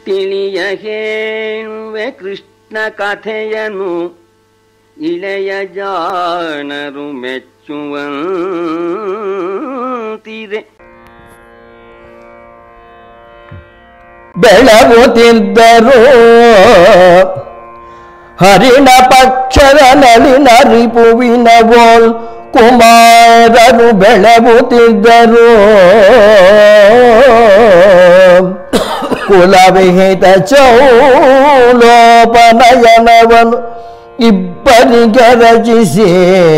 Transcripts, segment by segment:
ತಿಳಿಯ ಹೇಳುವೆ ಕೃಷ್ಣ ಕಥೆಯನು ಇಳೆಯ ಜಾಣರು ಮೆಚ್ಚುವಂತಿದೆ ಬೆಳಗುತ್ತಿದ್ದರು ಹರಿಣ ಪಕ್ಷದ ನಳಿನ ರಿಪುವಿನ ಗೋಲ್ ಕುಮಾರರು ಬೆಳಗುತ್ತಿದ್ದರು ಕುಲವಿಹಿತ ಚೌಲೋಪನಯನವನು ಇಬ್ಬರಿಗೆ ರಚಿಸಿ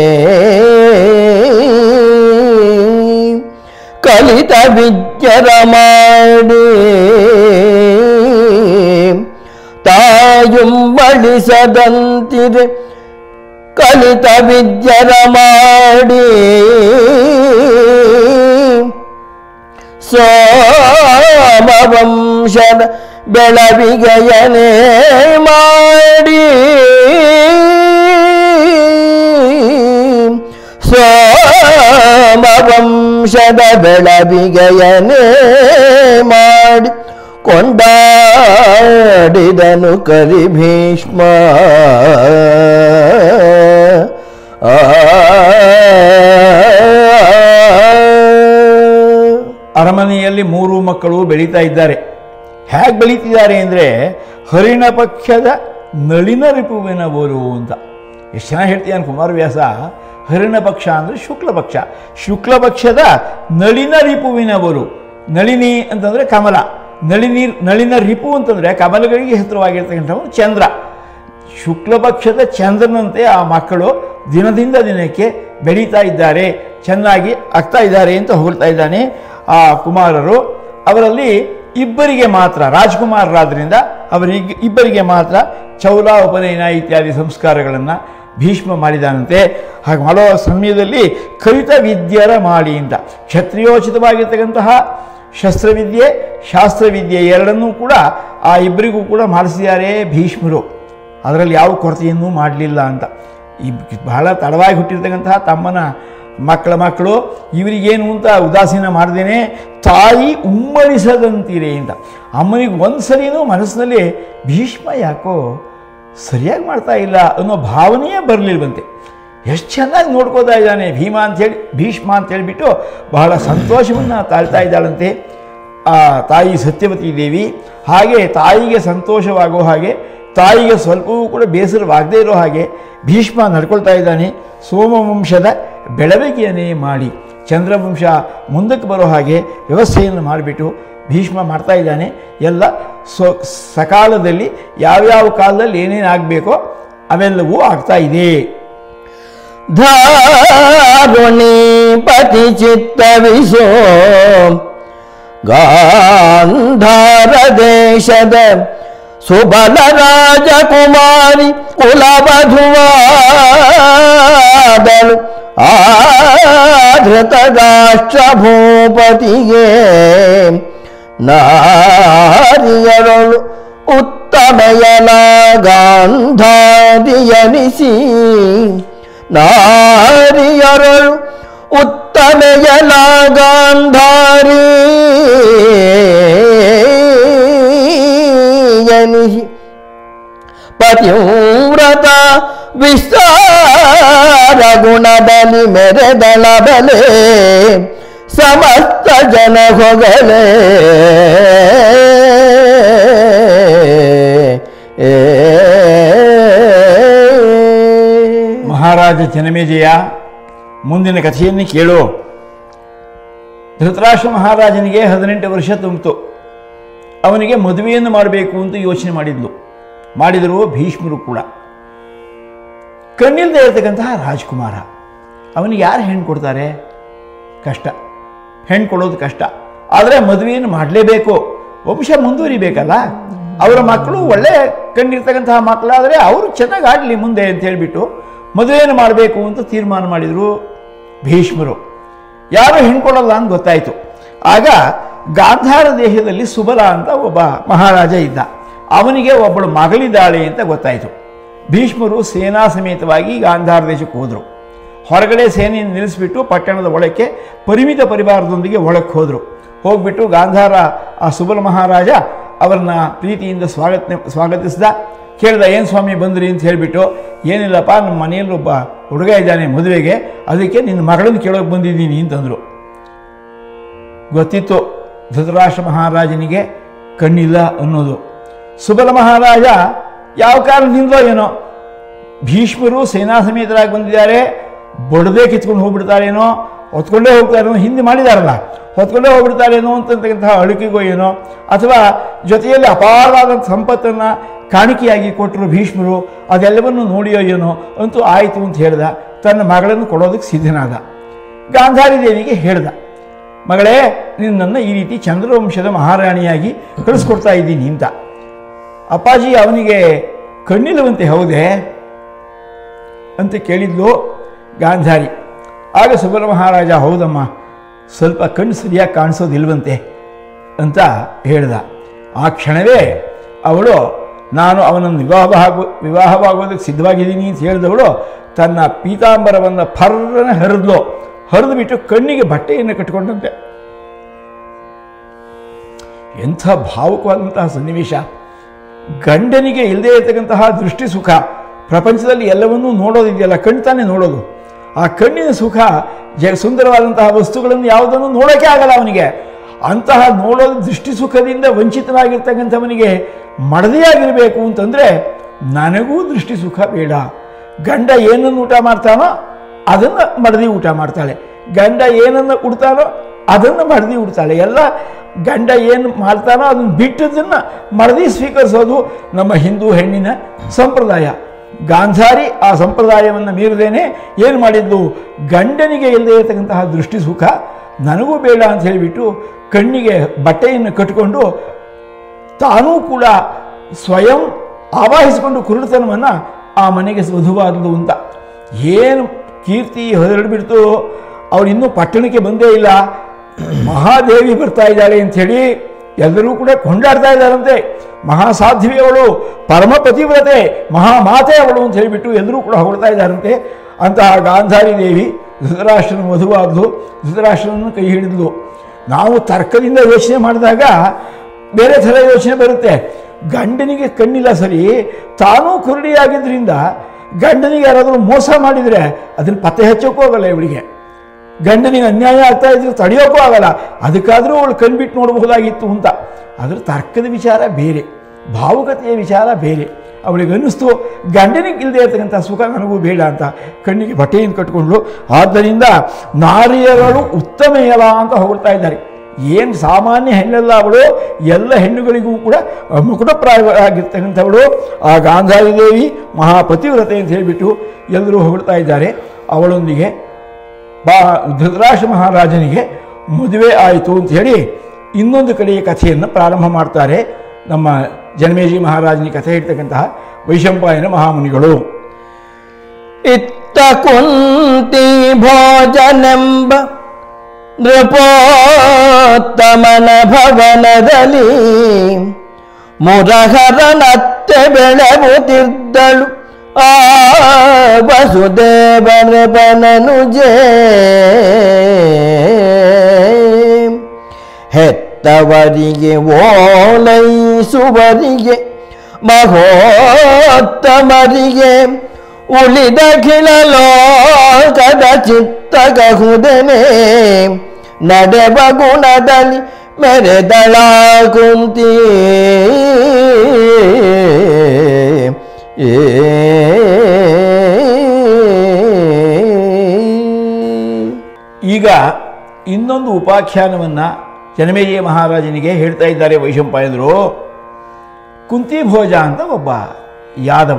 ಕಲಿತ ವಿದ್ಯರ ಮಾಡಿ ತಾಯುಂಬಳಿಸದಂತಿದೆ ಕಲಿತ ವಿದ್ಯರ ಮಾಡಿ ಸೋಮವಂಶದ ಬೆಳವಿಗೆಯನೇ ಮಾಡಿ ಸೋಮವಂಶದ ಬೆಳವಿಗೆಯನೇ ಮಾಡಿ ಕೊಂಡಾಡಿದನು ಕರಿ ಭೀಷ್ಮ ಆ ಅರಮನೆಯಲ್ಲಿ ಮೂರು ಮಕ್ಕಳು ಬೆಳೀತಾ ಇದ್ದಾರೆ ಹೇಗೆ ಬೆಳೀತಿದ್ದಾರೆ ಅಂದರೆ ಹರಿಣ ಪಕ್ಷದ ನಳಿನ ರಿಪುವಿನ ಬೋಲು ಅಂತ ಎಷ್ಟು ಚೆನ್ನಾಗಿ ಹೇಳ್ತೀಯಾನ ಕುಮಾರವ್ಯಾಸ ಹರಿಣ ಪಕ್ಷ ಅಂದರೆ ಶುಕ್ಲ ಪಕ್ಷ ಶುಕ್ಲ ಪಕ್ಷದ ನಳಿನ ರಿಪುವಿನ ಬೋಲು ನಳಿನಿ ಅಂತಂದರೆ ಕಮಲ ನಳಿನಿ ನಳಿನ ರಿಪು ಅಂತಂದರೆ ಕಮಲಗಳಿಗೆ ಹೆಸರುವಾಗಿರ್ತಕ್ಕಂಥವನು ಚಂದ್ರ ಶುಕ್ಲ ಪಕ್ಷದ ಚಂದ್ರನಂತೆ ಆ ಮಕ್ಕಳು ದಿನದಿಂದ ದಿನಕ್ಕೆ ಬೆಳೀತಾ ಇದ್ದಾರೆ ಚೆನ್ನಾಗಿ ಆಗ್ತಾ ಇದ್ದಾರೆ ಅಂತ ಹೊಗಳ್ತಾ ಇದ್ದಾನೆ ಆ ಕುಮಾರರು ಅವರಲ್ಲಿ ಇಬ್ಬರಿಗೆ ಮಾತ್ರ ರಾಜ್ಕುಮಾರರಾದ್ರಿಂದ ಅವರಿಗೆ ಇಬ್ಬರಿಗೆ ಮಾತ್ರ ಚೌಲ ಉಪನಯನ ಇತ್ಯಾದಿ ಸಂಸ್ಕಾರಗಳನ್ನು ಭೀಷ್ಮ ಮಾಡಿದಾನಂತೆ ಹಾಗೆ ಮಾಡೋ ಸಮಯದಲ್ಲಿ ಕಲಿತ ವಿದ್ಯರ ಮಾಡಿ ಅಂತ ಕ್ಷತ್ರಿಯೋಚಿತವಾಗಿರ್ತಕ್ಕಂತಹ ಶಸ್ತ್ರವಿದ್ಯೆ ಶಾಸ್ತ್ರವಿದ್ಯೆ ಎರಡನ್ನೂ ಕೂಡ ಆ ಇಬ್ಬರಿಗೂ ಕೂಡ ಮಾಡಿಸಿದ್ದಾರೆ ಭೀಷ್ಮರು ಅದರಲ್ಲಿ ಯಾವ ಕೊರತೆಯನ್ನೂ ಮಾಡಲಿಲ್ಲ ಅಂತ ಈ ಬಹಳ ತಡವಾಗಿ ಹುಟ್ಟಿರ್ತಕ್ಕಂತಹ ತಮ್ಮನ ಮಕ್ಕಳ ಮಕ್ಕಳು ಇವರಿಗೇನು ಅಂತ ಉದಾಸೀನ ಮಾಡ್ದೇನೆ ತಾಯಿ ಉಮ್ಮಳಿಸದಂತೀರೆ ಅಂತ ಅಮ್ಮನಿಗೆ ಒಂದು ಸರಿನೂ ಮನಸ್ಸಿನಲ್ಲಿ ಭೀಷ್ಮ ಯಾಕೋ ಸರಿಯಾಗಿ ಮಾಡ್ತಾ ಇಲ್ಲ ಅನ್ನೋ ಭಾವನೆಯೇ ಬರಲಿಲ್ವಂತೆ ಎಷ್ಟು ಚೆನ್ನಾಗಿ ನೋಡ್ಕೋತಾ ಇದ್ದಾನೆ ಭೀಮ ಅಂಥೇಳಿ ಭೀಷ್ಮ ಅಂತ ಹೇಳಿಬಿಟ್ಟು ಬಹಳ ಸಂತೋಷವನ್ನು ತಾಳ್ತಾ ಇದ್ದಾಳಂತೆ ಆ ತಾಯಿ ಸತ್ಯವತಿ ದೇವಿ ಹಾಗೆ ತಾಯಿಗೆ ಸಂತೋಷವಾಗೋ ಹಾಗೆ ತಾಯಿಗೆ ಸ್ವಲ್ಪವೂ ಕೂಡ ಬೇಸರವಾಗದೇ ಇರೋ ಹಾಗೆ ಭೀಷ್ಮ ನಡ್ಕೊಳ್ತಾ ಇದ್ದಾನೆ ಸೋಮವಂಶದ ಬೆಳವಣಿಗೆಯನ್ನೇ ಮಾಡಿ ಚಂದ್ರವಂಶ ಮುಂದಕ್ಕೆ ಬರೋ ಹಾಗೆ ವ್ಯವಸ್ಥೆಯನ್ನು ಮಾಡಿಬಿಟ್ಟು ಭೀಷ್ಮ ಮಾಡ್ತಾ ಇದ್ದಾನೆ ಎಲ್ಲ ಸ್ವ ಸಕಾಲದಲ್ಲಿ ಯಾವ್ಯಾವ ಕಾಲದಲ್ಲಿ ಏನೇನು ಆಗಬೇಕೋ ಅವೆಲ್ಲವೂ ಆಗ್ತಾ ಇದೆ ಧಾರುಣಿ ಪತಿ ಚಿತ್ತ ವಿಶೋ ಗಾಂಧಾರ ದೇಶದ ಸುಬಲ ರಾಜಕುಮಾರಿ ಕುಲವಧುವಾದಳು ಆಧೃತ ರಾಷ್ಟ್ರ ಭೂಪತಿಗೆ ನಾರಿಯರಳು ಉತ್ತಮೆಯಲ ಗಾಂಧಾರಿಯನಿಸಿ ನಾರಿಯರಳು ಉತ್ತಮೆಯಲ ಗಾಂಧಾರಿ ಎನಿಸಿ ಪತಿವ್ರತ ವಿಸ್ತಾರ ಗುಣದಲ್ಲಿ ಮೆರೆದಳ ಬಲೆ ಸಮಸ್ತ ಜನ ಹೊಗಲೇ ಮಹಾರಾಜ ಜನಮೇಜಯ ಮುಂದಿನ ಕಥೆಯನ್ನು ಕೇಳು ಧೃತರಾಷ್ಟ್ರ ಮಹಾರಾಜನಿಗೆ ಹದಿನೆಂಟು ವರ್ಷ ತುಂಬಿತು ಅವನಿಗೆ ಮದುವೆಯನ್ನು ಮಾಡಬೇಕು ಅಂತ ಯೋಚನೆ ಮಾಡಿದ್ಲು ಮಾಡಿದರು ಭೀಷ್ಮರು ಕೂಡ ಕಣ್ಣಿಲ್ದೇ ಇರತಕ್ಕಂತಹ ರಾಜ್ಕುಮಾರ ಅವನಿಗೆ ಯಾರು ಹೆಣ್ಣು ಕೊಡ್ತಾರೆ ಕಷ್ಟ ಹೆಣ್ಣು ಕೊಡೋದು ಕಷ್ಟ ಆದರೆ ಮದುವೆಯನ್ನು ಮಾಡಲೇಬೇಕು ವಂಶ ಮುಂದುವರಿಬೇಕಲ್ಲ ಅವರ ಮಕ್ಕಳು ಒಳ್ಳೆ ಕಣ್ಣಿರ್ತಕ್ಕಂತಹ ಮಕ್ಕಳಾದರೆ ಅವರು ಚೆನ್ನಾಗಿ ಆಡಲಿ ಮುಂದೆ ಅಂತ ಹೇಳಿಬಿಟ್ಟು ಮದುವೆಯನ್ನು ಮಾಡಬೇಕು ಅಂತ ತೀರ್ಮಾನ ಮಾಡಿದರು ಭೀಷ್ಮರು ಯಾರು ಹೆಣ್ಣು ಕೊಡಲ್ಲ ಅಂತ ಗೊತ್ತಾಯಿತು ಆಗ ಗಾಂಧಾರ ದೇಶದಲ್ಲಿ ಸುಬಲ ಅಂತ ಒಬ್ಬ ಮಹಾರಾಜ ಇದ್ದ ಅವನಿಗೆ ಒಬ್ಬಳು ಮಗಳಿದ್ದಾಳೆ ಅಂತ ಗೊತ್ತಾಯಿತು ಭೀಷ್ಮರು ಸೇನಾ ಸಮೇತವಾಗಿ ಗಾಂಧಾರ ದೇಶಕ್ಕೆ ಹೋದರು ಹೊರಗಡೆ ಸೇನೆಯನ್ನು ನಿಲ್ಲಿಸಿಬಿಟ್ಟು ಪಟ್ಟಣದ ಒಳಕ್ಕೆ ಪರಿಮಿತ ಪರಿವಾರದೊಂದಿಗೆ ಒಳಕ್ಕೆ ಹೋದರು ಹೋಗ್ಬಿಟ್ಟು ಗಾಂಧಾರ ಆ ಸುಬಲ ಮಹಾರಾಜ ಅವರನ್ನ ಪ್ರೀತಿಯಿಂದ ಸ್ವಾಗತ ಸ್ವಾಗತಿಸ್ದ ಕೇಳ್ದ ಏನು ಸ್ವಾಮಿ ಬಂದ್ರಿ ಅಂತ ಹೇಳಿಬಿಟ್ಟು ಏನಿಲ್ಲಪ್ಪ ನಮ್ಮ ಮನೆಯಲ್ಲಿ ಒಬ್ಬ ಹುಡುಗ ಇದ್ದಾನೆ ಮದುವೆಗೆ ಅದಕ್ಕೆ ನಿನ್ನ ಮಗಳನ್ನು ಕೇಳೋಕೆ ಬಂದಿದ್ದೀನಿ ಅಂತಂದರು ಗೊತ್ತಿತ್ತು ಧೃತರಾಷ್ಟ್ರ ಮಹಾರಾಜನಿಗೆ ಕಣ್ಣಿಲ್ಲ ಅನ್ನೋದು ಸುಬಲ ಮಹಾರಾಜ ಯಾವ ಕಾರಣದಿಂದಲೋ ಏನೋ ಭೀಷ್ಮರು ಸೇನಾ ಸಮೇತರಾಗಿ ಬಂದಿದ್ದಾರೆ ಬಡದೇ ಕಿತ್ಕೊಂಡು ಹೋಗ್ಬಿಡ್ತಾರೇನೋ ಹೊತ್ಕೊಂಡೇ ಹೋಗ್ತಾರೇನೋ ಹಿಂದೆ ಮಾಡಿದಾರಲ್ಲ ಹೊತ್ಕೊಂಡೇ ಹೋಗ್ಬಿಡ್ತಾರೇನೋ ಅಂತಕ್ಕಂತಹ ಅಳುಕಿಗೋ ಏನೋ ಅಥವಾ ಜೊತೆಯಲ್ಲಿ ಅಪಾರವಾದಂಥ ಸಂಪತ್ತನ್ನು ಕಾಣಿಕೆಯಾಗಿ ಕೊಟ್ಟರು ಭೀಷ್ಮರು ಅದೆಲ್ಲವನ್ನು ನೋಡಿಯೋ ಏನೋ ಅಂತೂ ಆಯಿತು ಅಂತ ಹೇಳ್ದ ತನ್ನ ಮಗಳನ್ನು ಕೊಡೋದಕ್ಕೆ ಸಿದ್ಧನಾದ ಗಾಂಧಾರಿ ದೇವಿಗೆ ಹೇಳ್ದ ಮಗಳೇ ನಿನ್ನನ್ನು ಈ ರೀತಿ ಚಂದ್ರವಂಶದ ಮಹಾರಾಣಿಯಾಗಿ ಕಳಿಸ್ಕೊಡ್ತಾ ಇದ್ದೀನಿ ಅಂತ ಅಪ್ಪಾಜಿ ಅವನಿಗೆ ಕಣ್ಣಿಲ್ಲವಂತೆ ಹೌದೇ ಅಂತ ಕೇಳಿದ್ಲು ಗಾಂಧಾರಿ ಆಗ ಸುಬಲ ಮಹಾರಾಜ ಹೌದಮ್ಮ ಸ್ವಲ್ಪ ಕಣ್ಣು ಸರಿಯಾಗಿ ಕಾಣಿಸೋದಿಲ್ವಂತೆ ಅಂತ ಹೇಳ್ದ ಆ ಕ್ಷಣವೇ ಅವಳು ನಾನು ಅವನನ್ನು ವಿವಾಹವಾಗು ವಿವಾಹವಾಗೋದಕ್ಕೆ ಸಿದ್ಧವಾಗಿದ್ದೀನಿ ಅಂತ ಹೇಳಿದವಳು ತನ್ನ ಪೀತಾಂಬರವನ್ನು ಫರ್ರನ ಹರಿದ್ಲು ಹರಿದು ಬಿಟ್ಟು ಕಣ್ಣಿಗೆ ಬಟ್ಟೆಯನ್ನು ಕಟ್ಟಿಕೊಂಡಂತೆ ಎಂಥ ಭಾವುಕವಾದಂತಹ ಸನ್ನಿವೇಶ ಗಂಡನಿಗೆ ಇಲ್ಲದೇ ಇರತಕ್ಕಂತಹ ದೃಷ್ಟಿ ಸುಖ ಪ್ರಪಂಚದಲ್ಲಿ ಎಲ್ಲವನ್ನೂ ನೋಡೋದಿದೆಯಲ್ಲ ಕಣ್ಣು ತಾನೇ ನೋಡೋದು ಆ ಕಣ್ಣಿನ ಸುಖ ಜ ಸುಂದರವಾದಂತಹ ವಸ್ತುಗಳನ್ನು ಯಾವುದನ್ನು ನೋಡೋಕ್ಕೆ ಆಗಲ್ಲ ಅವನಿಗೆ ಅಂತಹ ನೋಡೋದು ದೃಷ್ಟಿ ಸುಖದಿಂದ ವಂಚಿತನಾಗಿರ್ತಕ್ಕಂಥವನಿಗೆ ಮಡದಿಯಾಗಿರಬೇಕು ಅಂತಂದರೆ ನನಗೂ ದೃಷ್ಟಿ ಸುಖ ಬೇಡ ಗಂಡ ಏನನ್ನು ಊಟ ಮಾಡ್ತಾನೋ ಅದನ್ನು ಮಡದಿ ಊಟ ಮಾಡ್ತಾಳೆ ಗಂಡ ಏನನ್ನು ಉಡ್ತಾನೋ ಅದನ್ನು ಮಡದಿ ಉಡ್ತಾಳೆ ಎಲ್ಲ ಗಂಡ ಏನು ಮಾಡ್ತಾನೋ ಅದನ್ನು ಬಿಟ್ಟದನ್ನು ಮಡದಿ ಸ್ವೀಕರಿಸೋದು ನಮ್ಮ ಹಿಂದೂ ಹೆಣ್ಣಿನ ಸಂಪ್ರದಾಯ ಗಾಂಧಾರಿ ಆ ಸಂಪ್ರದಾಯವನ್ನು ಮೀರದೇನೆ ಏನು ಮಾಡಿದ್ದು ಗಂಡನಿಗೆ ಇಲ್ಲದೆ ಇರತಕ್ಕಂತಹ ದೃಷ್ಟಿ ಸುಖ ನನಗೂ ಬೇಡ ಅಂತ ಹೇಳಿಬಿಟ್ಟು ಕಣ್ಣಿಗೆ ಬಟ್ಟೆಯನ್ನು ಕಟ್ಟಿಕೊಂಡು ತಾನೂ ಕೂಡ ಸ್ವಯಂ ಆವಾಹಿಸಿಕೊಂಡು ಕುರುಡುತನವನ್ನು ಆ ಮನೆಗೆ ವಧುವಾದದು ಅಂತ ಏನು ಕೀರ್ತಿ ಹೊರಡ್ಬಿಡ್ತು ಅವ್ರು ಇನ್ನೂ ಪಟ್ಟಣಕ್ಕೆ ಬಂದೇ ಇಲ್ಲ ಮಹಾದೇವಿ ಬರ್ತಾ ಇದ್ದಾಳೆ ಅಂಥೇಳಿ ಎಲ್ಲರೂ ಕೂಡ ಕೊಂಡಾಡ್ತಾ ಇದ್ದಾರಂತೆ ಮಹಾಸಾಧ್ವಿ ಅವಳು ಪರಮ ಪತಿವ್ರತೆ ಮಹಾಮಾತೆ ಅವಳು ಅಂತ ಹೇಳಿಬಿಟ್ಟು ಎಲ್ಲರೂ ಕೂಡ ಹೊಗಳ್ತಾ ಇದ್ದಾರಂತೆ ಅಂತಹ ಗಾಂಧಾರಿ ದೇವಿ ಧೃತರಾಷ್ಟ್ರನ ಮಧುವಾದ್ಲು ಧೃತರಾಷ್ಟ್ರನನ್ನು ಕೈ ಹಿಡಿದ್ಲು ನಾವು ತರ್ಕದಿಂದ ಯೋಚನೆ ಮಾಡಿದಾಗ ಬೇರೆ ಥರ ಯೋಚನೆ ಬರುತ್ತೆ ಗಂಡನಿಗೆ ಕಣ್ಣಿಲ್ಲ ಸರಿ ತಾನೂ ಕುರುಡಿಯಾಗಿದ್ದರಿಂದ ಗಂಡನಿಗೆ ಯಾರಾದರೂ ಮೋಸ ಮಾಡಿದರೆ ಅದನ್ನು ಪತ್ತೆ ಹಚ್ಚೋಕ್ಕೂ ಆಗಲ್ಲ ಇವಳಿಗೆ ಗಂಡನಿಗೆ ಅನ್ಯಾಯ ಆಗ್ತಾ ಇದ್ರೆ ತಡೆಯೋಕ್ಕೂ ಆಗಲ್ಲ ಅದಕ್ಕಾದರೂ ಅವಳು ಕಣ್ಬಿಟ್ಟು ನೋಡಬಹುದಾಗಿತ್ತು ಅಂತ ಅದರ ತರ್ಕದ ವಿಚಾರ ಬೇರೆ ಭಾವುಕತೆಯ ವಿಚಾರ ಬೇರೆ ಅವಳಿಗೆ ಅನ್ನಿಸ್ತು ಗಂಡನಿಗೆ ಇಲ್ಲದೆ ಇರತಕ್ಕಂಥ ಸುಖ ನನಗೂ ಬೇಡ ಅಂತ ಕಣ್ಣಿಗೆ ಬಟ್ಟೆಯನ್ನು ಕಟ್ಕೊಂಡ್ಳು ಆದ್ದರಿಂದ ನಾರಿಯರಳು ಉತ್ತಮೆಯಲ ಅಂತ ಹೊಗಳ್ತಾ ಇದ್ದಾರೆ ಏನು ಸಾಮಾನ್ಯ ಹೆಣ್ಣಲ್ಲ ಅವಳು ಎಲ್ಲ ಹೆಣ್ಣುಗಳಿಗೂ ಕೂಡ ಮುಕುಟಪ್ರಾಯವಾಗಿರ್ತಕ್ಕಂಥವಳು ಆ ಗಾಂಧಾರಿ ದೇವಿ ಮಹಾಪತಿವ್ರತೆ ಅಂತ ಹೇಳಿಬಿಟ್ಟು ಎಲ್ಲರೂ ಹೊಗಳ್ತಾ ಇದ್ದಾರೆ ಅವಳೊಂದಿಗೆ ಬಾ ಧೃತರಾಷ್ಟ್ರ ಮಹಾರಾಜನಿಗೆ ಮದುವೆ ಆಯಿತು ಅಂತ ಹೇಳಿ ಇನ್ನೊಂದು ಕಡೆಯ ಕಥೆಯನ್ನು ಪ್ರಾರಂಭ ಮಾಡ್ತಾರೆ ನಮ್ಮ ಜನಮೇಜಿ ಮಹಾರಾಜನ ಕಥೆ ಹೇಳ್ತಕ್ಕಂತಹ ವೈಶಂಪಾಯನ ಮಹಾಮುನಿಗಳು ಇತ್ತ ಕುಂತಿ ಭೋಜನೆಂಬ ನೃಪೋತ್ತಮನ ಭವನದಲ್ಲಿ ಮುರಹರನತ್ತೆ ಬೆಳಗುತ್ತಿದ್ದಳು ಆ ವಸುದೇವನ ಬನನುಜೇ ಹೆತ್ತವರಿಗೆ ಓಲೈಸುವರಿಗೆ ಮಹೋತ್ತಮರಿಗೆ ಉಳಿದ ಲೋಕದ ಚಿತ್ತಗಹುದನೆ ನಡೆವ ಗುಣದಲ್ಲಿ ಮೆರೆದಳ ಕುಂತಿ ಈಗ ಇನ್ನೊಂದು ಉಪಾಖ್ಯಾನವನ್ನು ಜನಮೇಜಯ ಮಹಾರಾಜನಿಗೆ ಹೇಳ್ತಾ ಇದ್ದಾರೆ ವೈಶಂಪಾಯನರು ಕುಂತಿಭೋಜ ಅಂತ ಒಬ್ಬ ಯಾದವ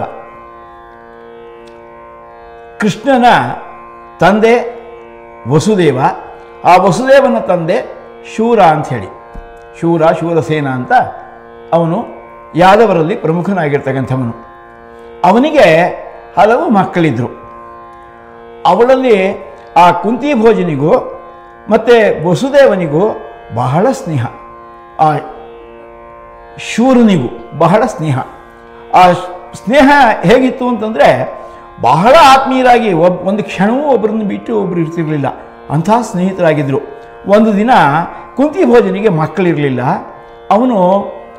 ಕೃಷ್ಣನ ತಂದೆ ವಸುದೇವ ಆ ವಸುದೇವನ ತಂದೆ ಶೂರ ಅಂಥೇಳಿ ಶೂರ ಶೂರಸೇನ ಅಂತ ಅವನು ಯಾದವರಲ್ಲಿ ಪ್ರಮುಖನಾಗಿರ್ತಕ್ಕಂಥವನು ಅವನಿಗೆ ಹಲವು ಮಕ್ಕಳಿದ್ದರು ಅವಳಲ್ಲಿ ಆ ಕುಂತಿ ಭೋಜನಿಗೂ ಮತ್ತು ವಸುದೇವನಿಗೂ ಬಹಳ ಸ್ನೇಹ ಆ ಶೂರನಿಗೂ ಬಹಳ ಸ್ನೇಹ ಆ ಸ್ನೇಹ ಹೇಗಿತ್ತು ಅಂತಂದರೆ ಬಹಳ ಆತ್ಮೀಯರಾಗಿ ಒಬ್ ಒಂದು ಕ್ಷಣವೂ ಒಬ್ಬರನ್ನು ಬಿಟ್ಟು ಒಬ್ಬರು ಇರ್ತಿರಲಿಲ್ಲ ಅಂತಹ ಸ್ನೇಹಿತರಾಗಿದ್ದರು ಒಂದು ದಿನ ಕುಂತಿ ಭೋಜನಿಗೆ ಮಕ್ಕಳಿರಲಿಲ್ಲ ಅವನು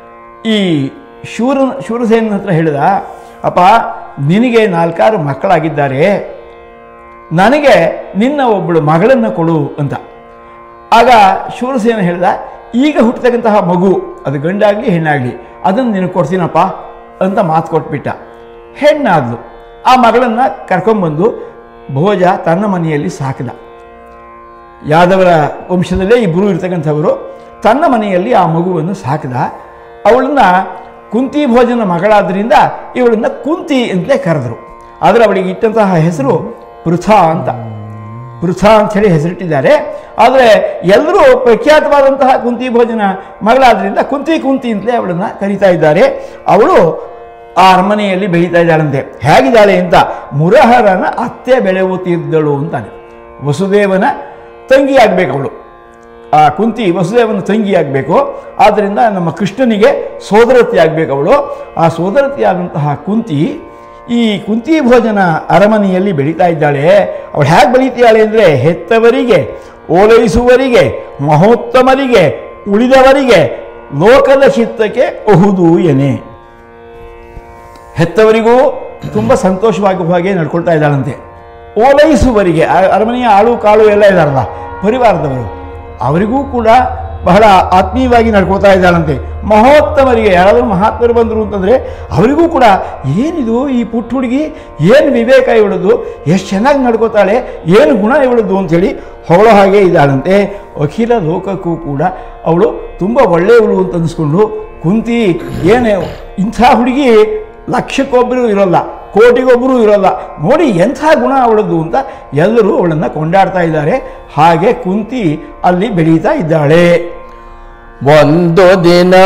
ಈ ಶೂರನ ಶೂರಸೇನ ಹತ್ರ ಹೇಳಿದ ಅಪ್ಪ ನಿನಗೆ ನಾಲ್ಕಾರು ಮಕ್ಕಳಾಗಿದ್ದಾರೆ ನನಗೆ ನಿನ್ನ ಒಬ್ಬಳು ಮಗಳನ್ನು ಕೊಡು ಅಂತ ಆಗ ಶೂರಸೇನ ಹೇಳಿದ ಈಗ ಹುಟ್ಟತಕ್ಕಂತಹ ಮಗು ಅದು ಗಂಡಾಗಲಿ ಹೆಣ್ಣಾಗಲಿ ಅದನ್ನು ನಿನಗೆ ಕೊಡ್ತೀನಪ್ಪ ಅಂತ ಮಾತು ಕೊಟ್ಬಿಟ್ಟ ಹೆಣ್ಣಾದ್ಲು ಆ ಮಗಳನ್ನು ಕರ್ಕೊಂಬಂದು ಭೋಜ ತನ್ನ ಮನೆಯಲ್ಲಿ ಸಾಕಿದ ಯಾದವರ ವಂಶದಲ್ಲೇ ಇಬ್ಬರು ಇರ್ತಕ್ಕಂಥವರು ತನ್ನ ಮನೆಯಲ್ಲಿ ಆ ಮಗುವನ್ನು ಸಾಕಿದ ಅವಳನ್ನ ಕುಂತಿ ಭೋಜನ ಮಗಳಾದ್ರಿಂದ ಇವಳನ್ನ ಕುಂತಿ ಅಂತಲೇ ಕರೆದರು ಆದರೆ ಅವಳಿಗೆ ಇಟ್ಟಂತಹ ಹೆಸರು ಪೃಥಾ ಅಂತ ಪೃಥಾ ಅಂತ ಹೇಳಿ ಹೆಸರಿಟ್ಟಿದ್ದಾರೆ ಆದರೆ ಎಲ್ಲರೂ ಪ್ರಖ್ಯಾತವಾದಂತಹ ಕುಂತಿ ಭೋಜನ ಮಗಳಾದ್ರಿಂದ ಕುಂತಿ ಕುಂತಿ ಅಂತಲೇ ಅವಳನ್ನು ಕರೀತಾ ಇದ್ದಾರೆ ಅವಳು ಆ ಅರಮನೆಯಲ್ಲಿ ಬೆಳೀತಾ ಇದ್ದಾಳಂತೆ ಹೇಗಿದ್ದಾಳೆ ಅಂತ ಮುರಹರನ ಅತ್ತೆ ಬೆಳೆಯುತ್ತಿದ್ದಳು ಅಂತಾನೆ ವಸುದೇವನ ತಂಗಿ ಆಗಬೇಕು ಅವಳು ಆ ಕುಂತಿ ವಸುದೇವನ ತಂಗಿ ಆಗಬೇಕು ಆದ್ದರಿಂದ ನಮ್ಮ ಕೃಷ್ಣನಿಗೆ ಸೋದರತಿ ಆಗಬೇಕು ಅವಳು ಆ ಸೋದರತಿಯಾದಂತಹ ಕುಂತಿ ಈ ಕುಂತಿ ಭೋಜನ ಅರಮನೆಯಲ್ಲಿ ಬೆಳೀತಾ ಇದ್ದಾಳೆ ಅವಳು ಹೇಗೆ ಬೆಳೀತಾಳೆ ಅಂದರೆ ಹೆತ್ತವರಿಗೆ ಓಲೈಸುವರಿಗೆ ಮಹೋತ್ತಮರಿಗೆ ಉಳಿದವರಿಗೆ ಲೋಕದ ಚಿತ್ತಕ್ಕೆ ಅಹುದು ಎನೆ ಹೆತ್ತವರಿಗೂ ತುಂಬ ಸಂತೋಷವಾಗುವ ಹಾಗೆ ನಡ್ಕೊಳ್ತಾ ಇದ್ದಾಳಂತೆ ಓಲೈಸುವರಿಗೆ ಆ ಅರಮನೆಯ ಆಳು ಕಾಳು ಎಲ್ಲ ಇದ್ದಾರಲ್ಲ ಪರಿವಾರದವರು ಅವರಿಗೂ ಕೂಡ ಬಹಳ ಆತ್ಮೀಯವಾಗಿ ನಡ್ಕೊಳ್ತಾ ಇದ್ದಾಳಂತೆ ಮಹೋತ್ತಮರಿಗೆ ಯಾರಾದರೂ ಮಹಾತ್ಮರು ಬಂದರು ಅಂತಂದರೆ ಅವರಿಗೂ ಕೂಡ ಏನಿದು ಈ ಪುಟ್ಟ ಹುಡುಗಿ ಏನು ವಿವೇಕ ಇವಳದು ಎಷ್ಟು ಚೆನ್ನಾಗಿ ನಡ್ಕೋತಾಳೆ ಏನು ಗುಣ ಇವಳದು ಅಂಥೇಳಿ ಹೊಗಳೋ ಹಾಗೆ ಇದ್ದಾಳಂತೆ ಅಖಿಲ ಲೋಕಕ್ಕೂ ಕೂಡ ಅವಳು ತುಂಬ ಒಳ್ಳೆಯವಳು ಅಂತ ಅನಿಸ್ಕೊಂಡು ಕುಂತಿ ಏನೇ ಇಂಥ ಹುಡುಗಿ ಲಕ್ಷಕ್ಕೊಬ್ಬರು ಇರೋಲ್ಲ ಕೋಟಿಗೊಬ್ಬರು ಇರೋಲ್ಲ ನೋಡಿ ಎಂಥ ಗುಣ ಅವಳದ್ದು ಅಂತ ಎಲ್ಲರೂ ಅವಳನ್ನು ಕೊಂಡಾಡ್ತಾ ಇದ್ದಾರೆ ಹಾಗೆ ಕುಂತಿ ಅಲ್ಲಿ ಬೆಳೀತಾ ಇದ್ದಾಳೆ ಒಂದು ದಿನ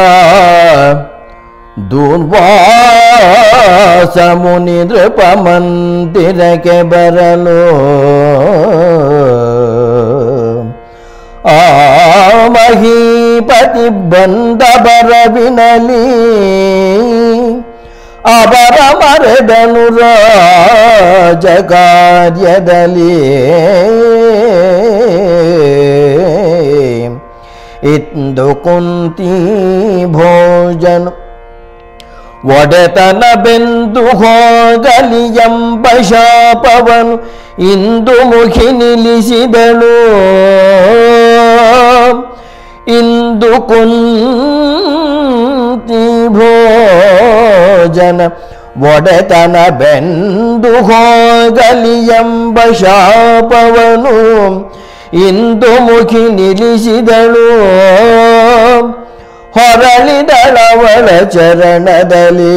ದೂರ್ವಾಸ ಮುನಿ ನೃಪ ಮಂದಿರಕ್ಕೆ ಬರಲು ಆ ಮಹೀಪತಿ ಬಂದ ಬರವಿನಲಿ ಅವರ ಮರೆದನು ರಾಜ ಕಾರ್ಯದಲ್ಲಿ ಇಂದು ಕುಂತಿ ಭೋಜನ ಒಡೆತನ ಬೆಂದು ಹೋಗಲಿ ಎಂಬ ಶಾಪವನು ಇಂದು ಮುಖಿ ನಿಲ್ಲಿಸಿದಳು ಇಂದು ಕುಂತಿ ಭೋಜನ ಒಡೆತನ ಬೆಂದು ಹೋಗಲಿ ಎಂಬ ಶಾಪವನು ಇಂದು ಮುಖಿ ನಿಲ್ಲಿಸಿದಳು ಹೊರಳಿದಳವಳ ಚರಣದಲ್ಲಿ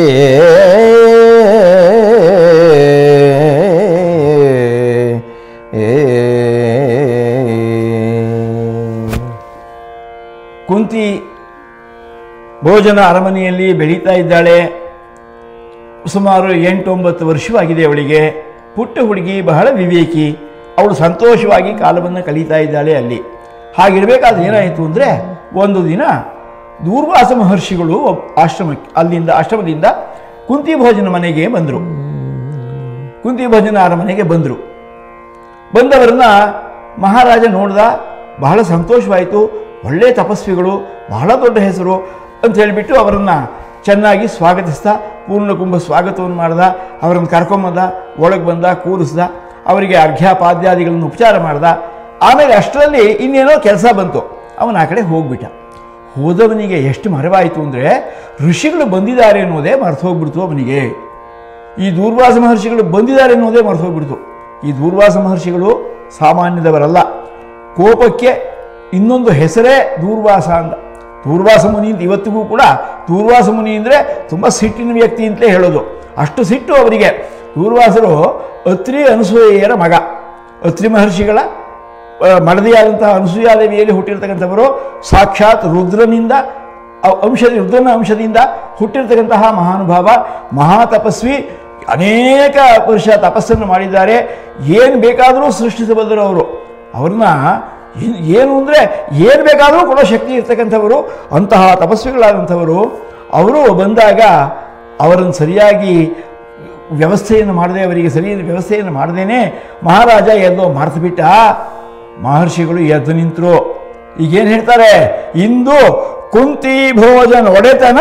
ಕುಂತಿ ಭೋಜನ ಅರಮನೆಯಲ್ಲಿ ಬೆಳೀತಾ ಇದ್ದಾಳೆ ಸುಮಾರು ಎಂಟೊಂಬತ್ತು ವರ್ಷವಾಗಿದೆ ಅವಳಿಗೆ ಪುಟ್ಟ ಹುಡುಗಿ ಬಹಳ ವಿವೇಕಿ ಅವಳು ಸಂತೋಷವಾಗಿ ಕಾಲವನ್ನು ಕಳೀತಾ ಇದ್ದಾಳೆ ಅಲ್ಲಿ ಹಾಗಿರಬೇಕಾದ್ರೆ ಏನಾಯಿತು ಅಂದರೆ ಒಂದು ದಿನ ದೂರ್ವಾಸ ಮಹರ್ಷಿಗಳು ಒಬ್- ಆಶ್ರಮಕ್ಕೆ ಅಲ್ಲಿಂದ ಆಶ್ರಮದಿಂದ ಕುಂತಿ ಭೋಜನ ಮನೆಗೆ ಬಂದರು ಕುಂತಿ ಭೋಜನ ಅರಮನೆಗೆ ಬಂದರು ಬಂದವರನ್ನ ಮಹಾರಾಜ ನೋಡ್ದ ಬಹಳ ಸಂತೋಷವಾಯಿತು ಒಳ್ಳೆ ತಪಸ್ವಿಗಳು ಬಹಳ ದೊಡ್ಡ ಹೆಸರು ಅಂತ ಹೇಳಿಬಿಟ್ಟು ಅವರನ್ನು ಚೆನ್ನಾಗಿ ಸ್ವಾಗತಿಸ್ದ ಪೂರ್ಣ ಕುಂಭ ಸ್ವಾಗತವನ್ನು ಮಾಡ್ದ ಅವರನ್ನು ಕರ್ಕೊಂಬಂದ ಒಳಗೆ ಬಂದ ಕೂರಿಸ್ದ ಅವರಿಗೆ ಅರ್ಘ್ಯ ಪಾದ್ಯಾದಿಗಳನ್ನು ಉಪಚಾರ ಮಾಡ್ದ ಆಮೇಲೆ ಅಷ್ಟರಲ್ಲಿ ಇನ್ನೇನೋ ಕೆಲಸ ಬಂತು ಅವನ ಆ ಕಡೆ ಹೋಗ್ಬಿಟ್ಟ ಹೋದವನಿಗೆ ಎಷ್ಟು ಮರವಾಯಿತು ಅಂದರೆ ಋಷಿಗಳು ಬಂದಿದ್ದಾರೆ ಅನ್ನೋದೇ ಮರ್ತು ಹೋಗ್ಬಿಡ್ತು ಅವನಿಗೆ ಈ ದೂರ್ವಾಸ ಮಹರ್ಷಿಗಳು ಬಂದಿದ್ದಾರೆ ಅನ್ನೋದೇ ಮರ್ತು ಹೋಗ್ಬಿಡ್ತು ಈ ದೂರ್ವಾಸ ಮಹರ್ಷಿಗಳು ಸಾಮಾನ್ಯದವರಲ್ಲ ಕೋಪಕ್ಕೆ ಇನ್ನೊಂದು ಹೆಸರೇ ದೂರ್ವಾಸ ಅಂತ ದೂರ್ವಾಸ ಮುನಿ ಅಂತ ಇವತ್ತಿಗೂ ಕೂಡ ದೂರ್ವಾಸ ಮುನಿ ಅಂದರೆ ತುಂಬ ಸಿಟ್ಟಿನ ವ್ಯಕ್ತಿ ಅಂತಲೇ ಹೇಳೋದು ಅಷ್ಟು ಸಿಟ್ಟು ಅವರಿಗೆ ದೂರ್ವಾಸರು ಅತ್ರಿ ಅನಸೂಯೆಯರ ಮಗ ಅತ್ರಿ ಮಹರ್ಷಿಗಳ ಆ, ಮಡದಿಯಾದಂತಹ ಅನಸೂಯಾದೇವಿಯಲ್ಲಿ ಹುಟ್ಟಿರ್ತಕ್ಕಂಥವರು ಸಾಕ್ಷಾತ್ ರುದ್ರನಿಂದ ಅ- ಅಂಶ ರುದ್ರನ ಅಂಶದಿಂದ ಹುಟ್ಟಿರ್ತಕ್ಕಂತಹ ಮಹಾನುಭಾವ ಮಹಾತಪಸ್ವಿ ಅನೇಕ ವರ್ಷ ತಪಸ್ಸನ್ನು ಮಾಡಿದ್ದಾರೆ ಏನು ಬೇಕಾದರೂ ಸೃಷ್ಟಿಸಬಲ್ಲರು ಅವರು ಅವ್ರನ್ನ ಏನ್- ಏನು ಅಂದರೆ ಏನು ಬೇಕಾದರೂ ಕೊಡೋ ಶಕ್ತಿ ಇರ್ತಕ್ಕಂಥವರು ಅಂತಹ ತಪಸ್ವಿಗಳಾದಂಥವರು ಅವರು ಬಂದಾಗ ಅವರನ್ನು ಸರಿಯಾಗಿ ವ್ಯವಸ್ಥೆಯನ್ನು ಮಾಡದೆ ಅವರಿಗೆ ಸರಿ ವ್ಯವಸ್ಥೆಯನ್ನು ಮಾಡದೇನೆ ಮಹಾರಾಜ ಎಲ್ಲೋ ಮರೆತು ಬಿಟ್ಟ ಮಹರ್ಷಿಗಳು ಎದ್ದು ನಿಂತರು ಈಗೇನು ಹೇಳ್ತಾರೆ ಇಂದು ಕುಂತಿ ಭೋಜನ ಒಡೆತನ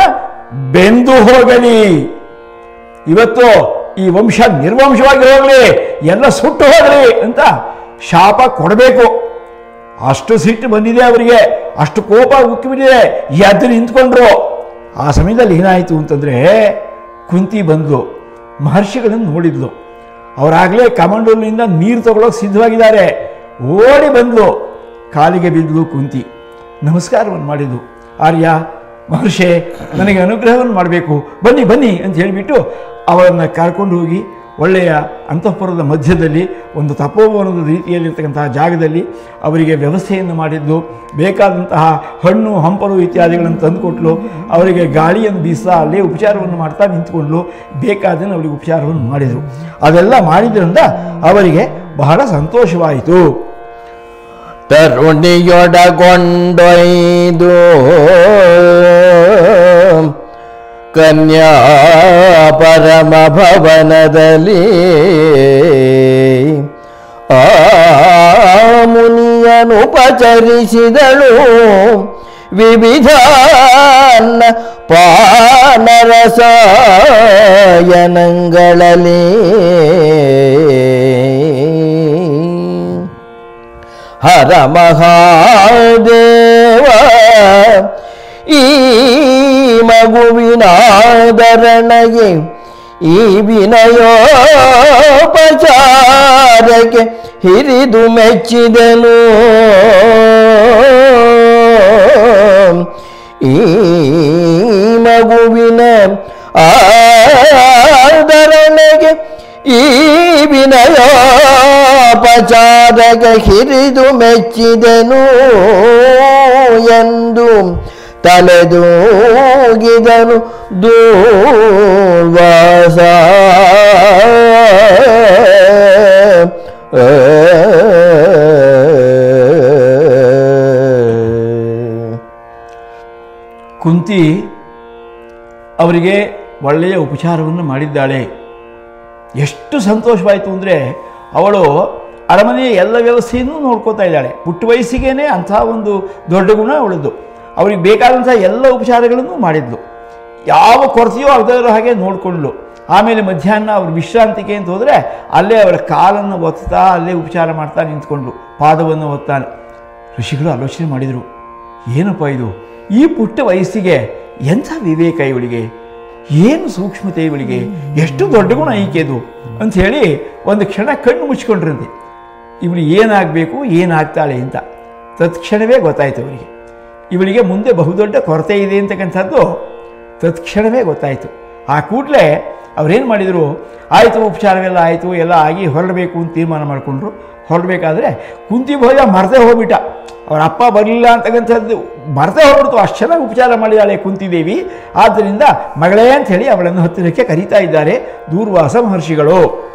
ಬೆಂದು ಹೋಗಲಿ ಇವತ್ತು ಈ ವಂಶ ನಿರ್ವಂಶವಾಗಿ ಹೋಗಲಿ ಎಲ್ಲ ಸುಟ್ಟು ಹೋಗಲಿ ಅಂತ ಶಾಪ ಕೊಡಬೇಕು ಅಷ್ಟು ಸಿಟ್ಟು ಬಂದಿದೆ ಅವರಿಗೆ ಅಷ್ಟು ಕೋಪ ಉಕ್ಕಿಬಿಟ್ಟಿದೆ ಎದ್ದು ನಿಂತ್ಕೊಂಡ್ರು ಆ ಸಮಯದಲ್ಲಿ ಏನಾಯಿತು ಅಂತಂದರೆ ಕುಂತಿ ಬಂದ್ಲು ಮಹರ್ಷಿಗಳನ್ನು ನೋಡಿದ್ಲು ಅವರಾಗಲೇ ಕಮಂಡೂಲಿನಿಂದ ನೀರು ತಗೊಳ್ಳೋಕೆ ಸಿದ್ಧವಾಗಿದ್ದಾರೆ ಓಡಿ ಬಂದ್ಲು ಕಾಲಿಗೆ ಬಿದ್ಲು ಕುಂತಿ ನಮಸ್ಕಾರವನ್ನು ಮಾಡಿದ್ಲು ಆರ್ಯ ಮಹರ್ಷಿ ನನಗೆ ಅನುಗ್ರಹವನ್ನು ಮಾಡಬೇಕು ಬನ್ನಿ ಬನ್ನಿ ಅಂತ ಹೇಳಿಬಿಟ್ಟು ಅವರನ್ನು ಕರ್ಕೊಂಡು ಹೋಗಿ ಒಳ್ಳೆಯ ಅಂತಃಪುರದ ಮಧ್ಯದಲ್ಲಿ ಒಂದು ತಪೋವನದ ರೀತಿಯಲ್ಲಿರ್ತಕ್ಕಂತಹ ಜಾಗದಲ್ಲಿ ಅವರಿಗೆ ವ್ಯವಸ್ಥೆಯನ್ನು ಮಾಡಿದ್ದು ಬೇಕಾದಂತಹ ಹಣ್ಣು ಹಂಪಲು ಇತ್ಯಾದಿಗಳನ್ನು ತಂದುಕೊಟ್ಲು ಅವರಿಗೆ ಗಾಳಿಯನ್ನು ಬೀಸ್ತಾ ಅಲ್ಲೇ ಉಪಚಾರವನ್ನು ಮಾಡ್ತಾ ನಿಂತ್ಕೊಂಡ್ಲು ಬೇಕಾದನ್ನು ಅವರಿಗೆ ಉಪಚಾರವನ್ನು ಮಾಡಿದರು ಅದೆಲ್ಲ ಮಾಡಿದ್ರಿಂದ ಅವರಿಗೆ ಬಹಳ ಸಂತೋಷವಾಯಿತು ತರುಣಿಯೊಡಗೊಂಡೊಯ್ದು ಕನ್ಯಾ ಪರಮ ಭವನದಲ್ಲಿ ಆ ಮುನಿಯನು ಉಪಚರಿಸಿದಳು ವಿವಿಧ ಪಾನರಸಾಯನಗಳಲ್ಲಿ ಹರ ಮಹಾದೇವ ಈ ಮಗುವಿನಾದರಣಗೆ ಈ ವಿನಯೋಪಚಾರಕ್ಕೆ ಹಿರಿದು ಮೆಚ್ಚಿದನು ಈ ಮಗುವಿನ ಆದರಣೆಗೆ ಈ ವಿನಯೋಪಚಾರಕ ಹಿರಿದು ಮೆಚ್ಚಿದನು ಎಂದು ತಲೆದೂಗಿದನು ದೂರ್ವಾಸ ಕುಂತಿ ಅವರಿಗೆ ಒಳ್ಳೆಯ ಉಪಚಾರವನ್ನು ಮಾಡಿದ್ದಾಳೆ ಎಷ್ಟು ಸಂತೋಷವಾಯಿತು ಅಂದರೆ ಅವಳು ಅರಮನೆಯ ಎಲ್ಲ ವ್ಯವಸ್ಥೆಯನ್ನು ನೋಡ್ಕೋತಾ ಇದ್ದಾಳೆ ಪುಟ್ಟ ವಯಸ್ಸಿಗೇನೆ ಅಂಥ ಒಂದು ದೊಡ್ಡ ಗುಣ ಅವಳದ್ದು ಅವ್ರಿಗೆ ಬೇಕಾದಂಥ ಎಲ್ಲ ಉಪಚಾರಗಳನ್ನು ಮಾಡಿದ್ಲು ಯಾವ ಕೊರತೆಯೂ ಆಗದೇ ಇರೋ ಹಾಗೆ ನೋಡಿಕೊಂಡ್ಲು ಆಮೇಲೆ ಮಧ್ಯಾಹ್ನ ಅವ್ರ ವಿಶ್ರಾಂತಿಗೆ ಅಂತ ಹೋದರೆ ಅಲ್ಲೇ ಅವರ ಕಾಲನ್ನು ಒತ್ತಾ ಅಲ್ಲೇ ಉಪಚಾರ ಮಾಡ್ತಾ ನಿಂತ್ಕೊಂಡ್ಲು ಪಾದವನ್ನು ಒತ್ತಾನೆ ಋಷಿಗಳು ಆಲೋಚನೆ ಮಾಡಿದರು ಏನಪ್ಪ ಇದು ಈ ಪುಟ್ಟ ವಯಸ್ಸಿಗೆ ಎಂಥ ವಿವೇಕ ಇವಳಿಗೆ ಏನು ಸೂಕ್ಷ್ಮತೆ ಇವಳಿಗೆ ಎಷ್ಟು ದೊಡ್ಡ ಗುಣ ಈಕೆದು ಅಂತ ಹೇಳಿ ಒಂದು ಕ್ಷಣ ಕಣ್ಣು ಮುಚ್ಕೊಂಡ್ರಂತೆ ಇವಳು ಏನಾಗಬೇಕು ಏನಾಗ್ತಾಳೆ ಅಂತ ತತ್ಕ್ಷಣವೇ ಗೊತ್ತಾಯ್ತು ಅವರಿಗೆ ಇವಳಿಗೆ ಮುಂದೆ ಬಹುದೊಡ್ಡ ಕೊರತೆ ಇದೆ ಅಂತಕ್ಕಂಥದ್ದು ತತ್ಕ್ಷಣವೇ ಗೊತ್ತಾಯಿತು ಆ ಕೂಡಲೇ ಅವ್ರೇನು ಮಾಡಿದರು ಆಯಿತು ಉಪಚಾರವೆಲ್ಲ ಆಯಿತು ಎಲ್ಲ ಆಗಿ ಹೊರಡಬೇಕು ಅಂತ ತೀರ್ಮಾನ ಮಾಡಿಕೊಂಡ್ರು ಹೊರಡಬೇಕಾದ್ರೆ ಕುಂತಿ ಭೋಜ ಮರದೇ ಹೋಗ್ಬಿಟ್ಟ ಅವ್ರ ಅಪ್ಪ ಬರಲಿಲ್ಲ ಅಂತಕ್ಕಂಥದ್ದು ಮರದೇ ಹೋಗ್ಬಿಡ್ತು ಅಷ್ಟು ಚೆನ್ನಾಗಿ ಉಪಚಾರ ಮಾಡಿದಾಳೆ ಕುಂತಿದೇವಿ ಆದ್ದರಿಂದ ಮಗಳೇ ಅಂತ ಹೇಳಿ ಅವಳನ್ನು ಹತ್ತಿರಕ್ಕೆ ಕರೀತಾ ಇದ್ದಾರೆ ದೂರ್ವಾಸ ಮಹರ್ಷಿಗಳು